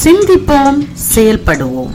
சிந்திப்போம் செயல்படுவோம்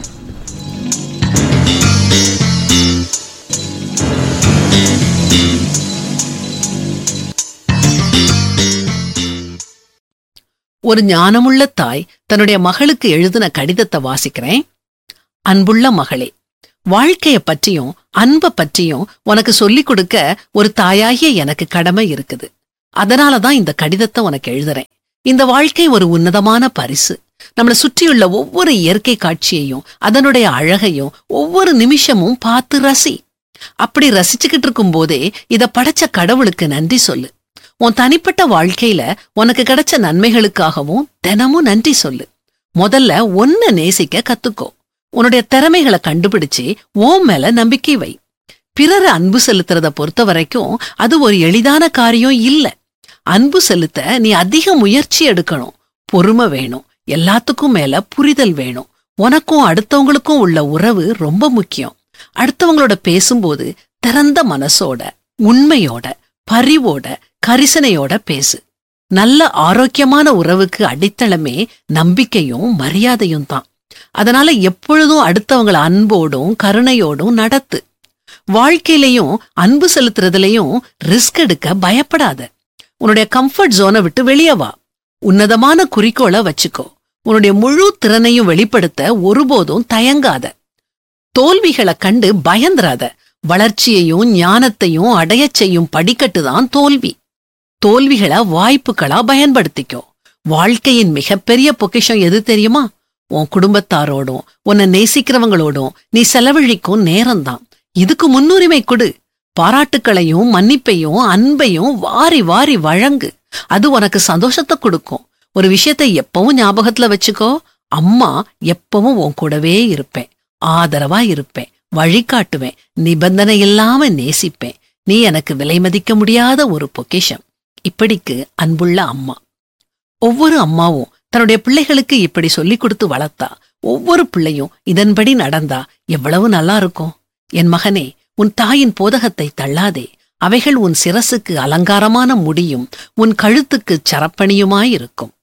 ஒரு ஞானமுள்ள தாய் தன்னுடைய மகளுக்கு எழுதின கடிதத்தை வாசிக்கிறேன் அன்புள்ள மகளே வாழ்க்கைய பற்றியும் அன்ப பற்றியும் உனக்கு சொல்லிக் கொடுக்க ஒரு தாயாகிய எனக்கு கடமை இருக்குது அதனால தான் இந்த கடிதத்தை உனக்கு எழுதுறேன் இந்த வாழ்க்கை ஒரு உன்னதமான பரிசு நம்மளை சுற்றியுள்ள ஒவ்வொரு இயற்கை காட்சியையும் அதனுடைய அழகையும் ஒவ்வொரு நிமிஷமும் பார்த்து ரசி அப்படி ரசிச்சுக்கிட்டு இருக்கும் போதே இத படைச்ச கடவுளுக்கு நன்றி சொல்லு உன் தனிப்பட்ட வாழ்க்கையில உனக்கு கிடைச்ச நன்மைகளுக்காகவும் தினமும் நன்றி சொல்லு முதல்ல ஒன்ன நேசிக்க கத்துக்கோ உன்னுடைய திறமைகளை கண்டுபிடிச்சு ஓம் மேல நம்பிக்கை வை பிறர் அன்பு செலுத்துறத பொறுத்த வரைக்கும் அது ஒரு எளிதான காரியம் இல்ல அன்பு செலுத்த நீ அதிக முயற்சி எடுக்கணும் பொறுமை வேணும் எல்லாத்துக்கும் மேல புரிதல் வேணும் உனக்கும் அடுத்தவங்களுக்கும் உள்ள உறவு ரொம்ப முக்கியம் அடுத்தவங்களோட பேசும்போது திறந்த மனசோட உண்மையோட பரிவோட கரிசனையோட பேசு நல்ல ஆரோக்கியமான உறவுக்கு அடித்தளமே நம்பிக்கையும் மரியாதையும் தான் அதனால எப்பொழுதும் அடுத்தவங்கள அன்போடும் கருணையோடும் நடத்து வாழ்க்கையிலையும் அன்பு செலுத்துறதுலயும் ரிஸ்க் எடுக்க பயப்படாத உன்னுடைய கம்ஃபர்ட் ஜோனை விட்டு வெளியே வா உன்னதமான குறிக்கோளை வச்சுக்கோ உன்னுடைய முழு திறனையும் வெளிப்படுத்த ஒருபோதும் தயங்காத தோல்விகளை கண்டு பயந்துராத வளர்ச்சியையும் ஞானத்தையும் அடையச் செய்யும் படிக்கட்டு தான் தோல்வி தோல்விகளை வாய்ப்புகளா பயன்படுத்திக்கோ வாழ்க்கையின் மிகப்பெரிய பொக்கிஷம் எது தெரியுமா உன் குடும்பத்தாரோடும் உன்னை நேசிக்கிறவங்களோடும் நீ செலவழிக்கும் நேரம்தான் இதுக்கு முன்னுரிமை கொடு பாராட்டுக்களையும் மன்னிப்பையும் அன்பையும் வாரி வாரி வழங்கு அது உனக்கு சந்தோஷத்தை கொடுக்கும் ஒரு விஷயத்தை எப்பவும் ஞாபகத்துல வச்சுக்கோ அம்மா எப்பவும் உன் கூடவே இருப்பேன் ஆதரவா இருப்பேன் வழிகாட்டுவேன் நிபந்தனை இல்லாம நேசிப்பேன் நீ எனக்கு விலை மதிக்க முடியாத ஒரு பொக்கிஷம் இப்படிக்கு அன்புள்ள அம்மா ஒவ்வொரு அம்மாவும் தன்னுடைய பிள்ளைகளுக்கு இப்படி சொல்லிக் கொடுத்து வளர்த்தா ஒவ்வொரு பிள்ளையும் இதன்படி நடந்தா எவ்வளவு நல்லா இருக்கும் என் மகனே உன் தாயின் போதகத்தை தள்ளாதே அவைகள் உன் சிரசுக்கு அலங்காரமான முடியும் உன் கழுத்துக்கு சரப்பணியுமாயிருக்கும்